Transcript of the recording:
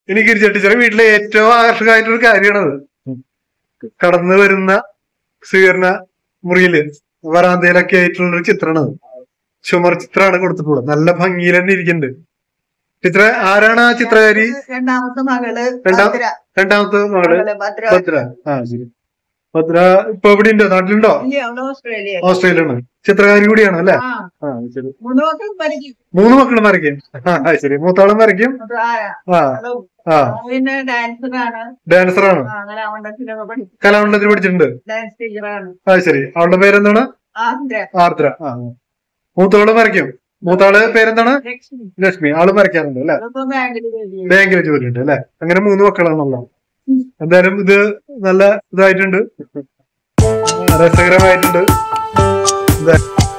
ഇനി ഗിരിജ ടീച്ചറെ വീട്ടിലെ ഏറ്റവും ആകർഷകമായിട്ടൊരു കാര്യമാണത് കടന്നു വരുന്ന സ്വീകരണ മുറിയില് വരാന്തയിലൊക്കെ ആയിട്ടുള്ള ഒരു ചിത്രമാണത് ചുമർ ചിത്രമാണ് കൊടുത്തിട്ടുള്ളത് നല്ല ഭംഗിയിൽ തന്നെ ഇരിക്കുന്നുണ്ട് ടീച്ചറെ ആരാണ് ആ ചിത്രകാരി രണ്ടാമത്തെ മകള് രണ്ടാം- ഭദ്ര. രണ്ടാമത്തെ മകള് മകള് ഭദ്ര ഭദ്ര ആ ശരി ഭദ്ര ഇപ്പൊ എവിടെ ഉണ്ടോ നാട്ടിലുണ്ടോ ഇല്ല, അവള് ഓസ്ട്രേലിയ ഓസ്ട്രേലിയയാണ് ചിത്രകാരി കൂടിയാണ് അല്ലെ ആ ആ ശരി മൂന്ന് മക്കൾ പഠിക്കും മൂന്ന് മക്കളും വരയ്ക്കും ആ ആ, ശരി മൂത്താളും വരയ്ക്കും പ്രായ- ആ അവള് ആ പിന്നെ ഡാൻസറാണ് ഡാൻസറാണ് അങ്ങനെ അവണ്ടത്തിലൊക്കെ പഠിക്കും കലാമണ്ഡലത്തിൽ പഠിച്ചിട്ടുണ്ട് ഡാൻസ് ടീച്ചറാണ് ആ ശരി അവളുടെ പേരെന്താണ് ആന്ധ്ര ആർദ്ര ആ ആ. മൂത്താള് വരയ്ക്കും മൂത്താള് പേരെന്താണ് ലക്ഷ്മി ലക്ഷ്മി ആള് വരയ്ക്കാറുണ്ട് അല്ലെ അവളിപ്പോ ബാങ്കിൽ ജോലി ചെയ്യും. ബാങ്കിലെ ജോലിയുണ്ട് അല്ലെ അങ്ങനെ മൂന്ന് മക്കളാണല്ലോ എന്തായാലും ഇത് നല്ല ഇതായിട്ടുണ്ട് രസകരമായിട്ടുണ്ട് എന്താ-